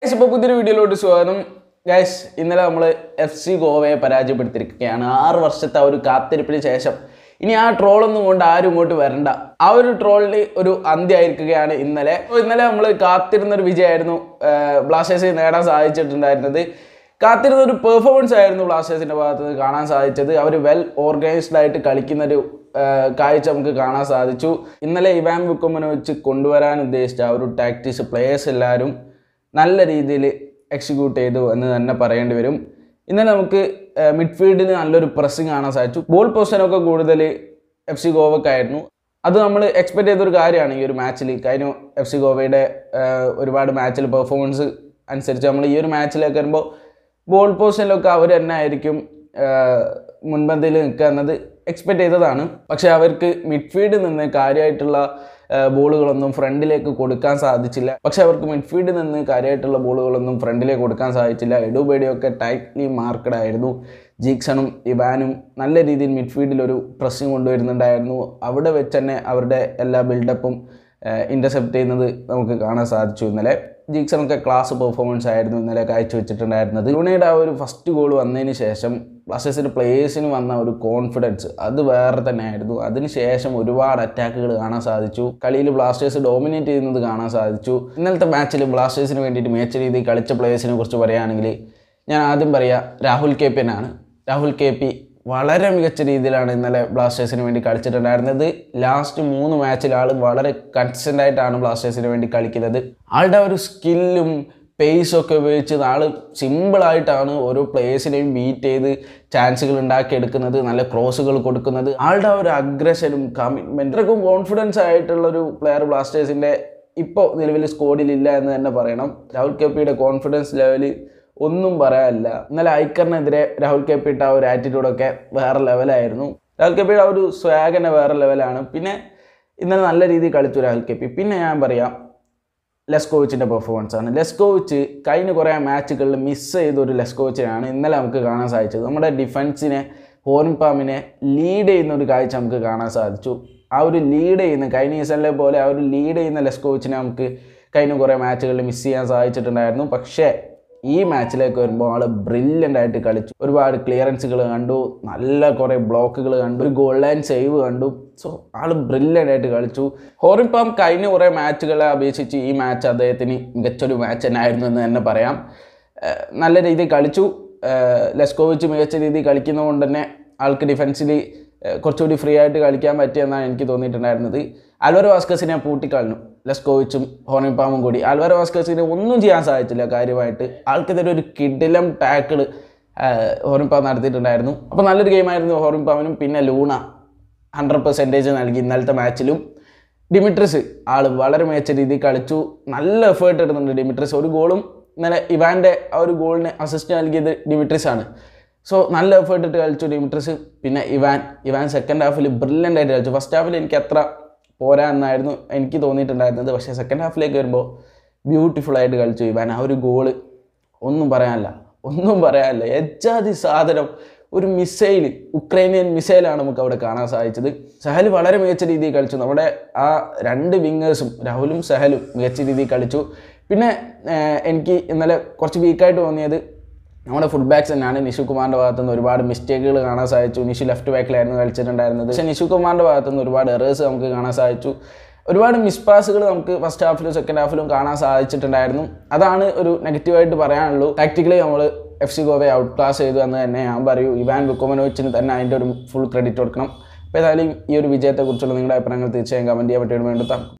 ഇപ്പോൾ പുതിയൊരു വീഡിയോയിലോട്ട് സ്വാഗതം ഗൈസ് ഇന്നലെ നമ്മൾ എഫ് സി ഗോവയെ പരാജയപ്പെടുത്തിയിരിക്കുകയാണ് ആറ് വർഷത്തെ ആ ഒരു കാത്തിരിപ്പിന് ശേഷം ഇനി ആ ട്രോളൊന്നും കൊണ്ട് ആരും ഇങ്ങോട്ട് വരണ്ട ആ ഒരു ട്രോളിന് ഒരു അന്ത്യമായിരിക്കുകയാണ് ഇന്നലെ അപ്പോൾ ഇന്നലെ നമ്മൾ കാത്തിരുന്ന ഒരു വിജയമായിരുന്നു ബ്ലാസ്റ്റേഴ്സ് നേടാൻ സാധിച്ചിട്ടുണ്ടായിരുന്നത് കാത്തിരുന്ന ഒരു പെർഫോമൻസ് ആയിരുന്നു ബ്ലാസ്റ്റേഴ്സിന്റെ ഭാഗത്ത് നിന്ന് കാണാൻ സാധിച്ചത് അവർ വെൽ ഓർഗനൈസ്ഡ് ആയിട്ട് കളിക്കുന്ന ഒരു കാഴ്ച നമുക്ക് കാണാൻ സാധിച്ചു ഇന്നലെ ഇവാൻ ബുക്കമ്മനെ വെച്ച് കൊണ്ടുവരാൻ ഉദ്ദേശിച്ച ആ ഒരു ടാക്ടീസ് പ്ലേയേഴ്സ് എല്ലാവരും നല്ല രീതിയിൽ എക്സിക്യൂട്ട് ചെയ്തു എന്ന് തന്നെ പറയേണ്ടി വരും ഇന്നലെ നമുക്ക് മിഡ്ഫീൽഡിന് നല്ലൊരു പ്രസ്സിങ് കാണാൻ സാധിച്ചു ബോൾ പൊസിഷനൊക്കെ കൂടുതൽ എഫ് സി ഗോവക്കായിരുന്നു അത് നമ്മൾ എക്സ്പെക്ട് ചെയ്തൊരു കാര്യമാണ് ഈ ഒരു മാച്ചിൽ കഴിഞ്ഞ എഫ് സി ഗോവയുടെ ആഹ്, ഒരുപാട് മാച്ചിൽ പെർഫോമൻസ് അനുസരിച്ച് നമ്മൾ ഈ ഒരു മാച്ചിലേക്ക് വരുമ്പോൾ ബോൾ പൊസിഷനിലൊക്കെ അവർ തന്നെ ആയിരിക്കും ആഹ്, മുൻപന്തിയിൽ നിൽക്കുക എന്നത് എക്സ്പെക്ട് ചെയ്തതാണ് പക്ഷേ അവർക്ക് മിഡ്ഫീൽഡിൽ നിന്ന് കാര്യമായിട്ടുള്ള ആഹ്, ബോളുകളൊന്നും ഫ്രണ്ടിലേക്ക് കൊടുക്കാൻ സാധിച്ചില്ല പക്ഷേ അവർക്ക് മിഡ്ഫീൽഡിൽ നിന്ന് കാര്യമായിട്ടുള്ള ബോളുകളൊന്നും ഫ്രണ്ടിലേക്ക് കൊടുക്കാൻ സാധിച്ചില്ല എഡുബേഡിയൊക്കെ ടൈറ്റ്ലി മാർക്കഡ് ആയിരുന്നു ജീക്സണും ഇവാനും നല്ല രീതിയിൽ മിഡ്ഫീൽഡിൽ ഒരു പ്രസ്സിങ് കൊണ്ടുവരുന്നുണ്ടായിരുന്നു അവിടെ വെച്ച് തന്നെ അവരുടെ എല്ലാ ബിൽഡപ്പും ഇൻ്റർസെപ്റ്റ് ചെയ്യുന്നത് നമുക്ക് കാണാൻ സാധിച്ചു ഇന്നലെ ജീക്സണൊക്കെ ക്ലാസ് പെർഫോമൻസ് ആയിരുന്നു ഇന്നലെ കാഴ്ചവെച്ചിട്ടുണ്ടായിരുന്നത് ലൂണയുടെ ആ ഒരു ഫസ്റ്റ് ഗോൾ വന്നതിന് ശേഷം ബ്ലാസ്റ്റേഴ്സിൻ്റെ പ്ലേയേഴ്സിന് വന്ന ഒരു കോൺഫിഡൻസ് അത് വേറെ തന്നെയായിരുന്നു അതിനുശേഷം ഒരുപാട് അറ്റാക്കുകൾ കാണാൻ സാധിച്ചു കളിയിൽ ബ്ലാസ്റ്റേഴ്സ് ഡോമിനേറ്റ് ചെയ്യുന്നത് കാണാൻ സാധിച്ചു ഇന്നലത്തെ മാച്ചിൽ ബ്ലാസ്റ്റേഴ്സിന് വേണ്ടിയിട്ട് മികച്ച രീതിയിൽ കളിച്ച പ്ലേയേഴ്സിനെ കുറിച്ച് പറയുകയാണെങ്കിൽ ഞാൻ ആദ്യം പറയാം രാഹുൽ കെ പി ആണ് രാഹുൽ കെ പി വളരെ മികച്ച രീതിയിലാണ് ഇന്നലെ ബ്ലാസ്റ്റേഴ്സിന് വേണ്ടി കളിച്ചിട്ടുണ്ടായിരുന്നത് ലാസ്റ്റ് മൂന്ന് മാച്ചിൽ ആൾ വളരെ കൺസിസ്റ്റൻ്റ് ആയിട്ടാണ് ബ്ലാസ്റ്റേഴ്സിന് വേണ്ടി കളിക്കുന്നത് ആളുടെ ഒരു സ്കില്ലും പേസും ഒക്കെ ഉപയോഗിച്ച് ആൾ സിമ്പിളായിട്ടാണ് ഓരോ പ്ലേയേഴ്സിനെയും ബീറ്റ് ചെയ്ത് ചാൻസുകൾ ഉണ്ടാക്കിയെടുക്കുന്നത് നല്ല ക്രോസുകൾ കൊടുക്കുന്നത് ആളുടെ ആ ഒരു അഗ്രഷനും കമ്മിറ്റ്മെൻറ്റ് ഇത്രക്കും കോൺഫിഡൻസ് ആയിട്ടുള്ള ഒരു പ്ലെയർ ബ്ലാസ്റ്റേഴ്സിൻ്റെ ഇപ്പോൾ നിലവിൽ സ്കോഡിലില്ല എന്ന് തന്നെ പറയണം രാഹുൽ കെപ്പിയുടെ കോൺഫിഡൻസ് ലെവല് ഒന്നും പറയാനില്ല ഇന്നലെ ഐക്കറിനെതിരെ രാഹുൽ കെപ്പി ഇട്ട ആ ഒരു ആറ്റിറ്റ്യൂഡൊക്കെ വേറെ ലെവലായിരുന്നു രാഹുൽ കെപ്പിയുടെ ആ ഒരു സ്വാഗന വേറെ ലെവലാണ് പിന്നെ ഇന്നലെ നല്ല രീതിയിൽ കളിച്ചു രാഹുൽ കെപ്പി പിന്നെ ഞാൻ പറയാം ലെസ്കോവിച്ചിൻ്റെ പെർഫോമൻസ് ആണ് ലെസ്കോവിച്ച് കഴിഞ്ഞ കുറേ മാച്ചുകളിൽ മിസ് ചെയ്ത ഒരു ലെസ്കോവിച്ചിനാണ് ഇന്നലെ നമുക്ക് കാണാൻ സാധിച്ചത് നമ്മുടെ ഡിഫൻസിനെ ഹോർൻപാമിനെ ലീഡ് ചെയ്യുന്ന ഒരു കാഴ്ച നമുക്ക് കാണാൻ സാധിച്ചു ആ ഒരു ലീഡ് ചെയ്യുന്ന കഴിഞ്ഞ സീസണിലെ പോലെ ആ ഒരു ലീഡ് ചെയ്യുന്ന ലെസ്കോവിച്ചിനെ നമുക്ക് കഴിഞ്ഞ കുറേ മാച്ചുകളിൽ മിസ് ചെയ്യാൻ സാധിച്ചിട്ടുണ്ടായിരുന്നു പക്ഷേ ഈ മാച്ചിലേക്ക് വരുമ്പോൾ ആൾ ബ്രില്യൻ്റ് ആയിട്ട് കളിച്ചു ഒരുപാട് ക്ലിയറൻസുകൾ കണ്ടു നല്ല കുറേ ബ്ലോക്കുകൾ കണ്ടു ഒരു ഗോൾ ലൈൻ സേവ് കണ്ടു സോ ആൾ ബ്രില്യൻ്റ് ആയിട്ട് കളിച്ചു ഹോറിപ്പം കഴിഞ്ഞ കുറേ മാച്ചുകളെ അപേക്ഷിച്ച് ഈ മാച്ച് അദ്ദേഹത്തിന് മികച്ചൊരു മാച്ച് തന്നെ ആയിരുന്നു എന്ന് തന്നെ പറയാം ഏഹ് നല്ല രീതിയിൽ കളിച്ചു ഏഹ് ലെസ്കോവിച്ച് മികച്ച രീതിയിൽ കളിക്കുന്നതുകൊണ്ട് തന്നെ ആൾക്ക് ഡിഫൻസിൽ കുറച്ചുകൂടി ഫ്രീ ആയിട്ട് കളിക്കാൻ പറ്റിയെന്നാണ് എനിക്ക് തോന്നിയിട്ടുണ്ടായിരുന്നത് ആൽവരോ വാസ്കസിനെ പൂട്ടിക്കളഞ്ഞു ലെസ്കോവിച്ചും ഹോണിപ്പാമും കൂടി ആൽവരോ വാസ്കസിനെ ഒന്നും ചെയ്യാൻ സാധിച്ചില്ല കാര്യമായിട്ട് ആൾക്കെതിരെ ഒരു കിടിലം ടാക്കിൾ ഹോറിപ്പാം നടത്തിയിട്ടുണ്ടായിരുന്നു അപ്പോൾ നല്ലൊരു ഗെയിമായിരുന്നു ഹോറിപ്പാമിനും പിന്നെ ലൂണ ഹൺഡ്രഡ് പെർസെൻറ്റേജ് നൽകി ഇന്നലത്തെ മാച്ചിലും ഡിമിട്രിസ് ആൾ വളരെ മികച്ച രീതിയിൽ കളിച്ചു നല്ല എഫേർട്ട് ഇടുന്നുണ്ട് ഡിമിട്രിസ് ഒരു ഗോളും ഇന്നലെ ഇവാൻ്റെ ആ ഒരു ഗോളിന് അസിസ്റ്റ് നൽകിയത് ഡിമിട്രിസ് ആണ് സോ നല്ല എഫേർട്ട് ഇട്ട് കളിച്ചു ഡിമിട്രിസ് പിന്നെ ഇവാൻ ഇവാൻ സെക്കൻഡ് ഹാഫിൽ ബ്രില്യൻ്റ് ആയിട്ട് കളിച്ചു ഫസ്റ്റ് ഹാഫിൽ എനിക്ക് അത്ര പോരാ എന്നായിരുന്നു എനിക്ക് തോന്നിയിട്ടുണ്ടായിരുന്നത് പക്ഷേ സെക്കൻഡ് ഹാഫിലേക്ക് വരുമ്പോൾ ബ്യൂട്ടിഫുൾ ആയിട്ട് കളിച്ചു ഇവാൻ ആ ഒരു ഗോള് ഒന്നും പറയാനില്ല ഒന്നും പറയാനില്ല എജാതി സാധനം ഒരു മിസൈൽ ഉക്രൈനിയൻ മിസൈലാണ് നമുക്ക് അവിടെ കാണാൻ സാധിച്ചത് സഹൽ വളരെ മികച്ച രീതിയിൽ കളിച്ചു നമ്മുടെ ആ രണ്ട് വിങ്ങേഴ്സും രാഹുലും സഹലും മികച്ച രീതിയിൽ കളിച്ചു പിന്നെ ഏഹ്, എനിക്ക് ഇന്നലെ കുറച്ച് വീക്കായിട്ട് തോന്നിയത് നമ്മുടെ ഫുൾ ബാക്സ് തന്നെയാണ് നിഷു കുമാറിൻ്റെ ഭാഗത്തു നിന്ന് ഒരുപാട് മിസ്റ്റേക്കുകൾ കാണാൻ സാധിച്ചു നിഷു ലെഫ്റ്റ് ബാക്കിലായിരുന്നു കളിച്ചിട്ടുണ്ടായിരുന്നത് പക്ഷേ നിഷു കുമാറിൻ്റെ ഭാഗത്തു നിന്ന് ഒരുപാട് എറേഴ്സ് നമുക്ക് കാണാൻ സാധിച്ചു ഒരുപാട് മിസ് പാസുകൾ നമുക്ക് ഫസ്റ്റ് ഹാഫിലും സെക്കൻഡ് ഹാഫിലും കാണാൻ സാധിച്ചിട്ടുണ്ടായിരുന്നു അതാണ് ഒരു നെഗറ്റീവായിട്ട് പറയാനുള്ളൂ ടാക്ടിക്കലി നമ്മൾ എഫ് സി ഗോവയെ ഔട്ട് ക്ലാസ് ചെയ്തു എന്ന് തന്നെ ഞാൻ പറയൂ ഇവാൻ ബുക്കോമനോവിച്ചിന് തന്നെ അതിൻ്റെ ഒരു ഫുൾ ക്രെഡിറ്റ് കൊടുക്കണം അപ്പോൾ ഏതായാലും ഈ ഒരു വിജയത്തെക്കുറിച്ചുള്ള നിങ്ങളുടെ അഭിപ്രായങ്ങൾ തീർച്ചയായും കമൻറ്റ് ചെയ്യാൻ പറ്റിയ വേണ്ടുത്താം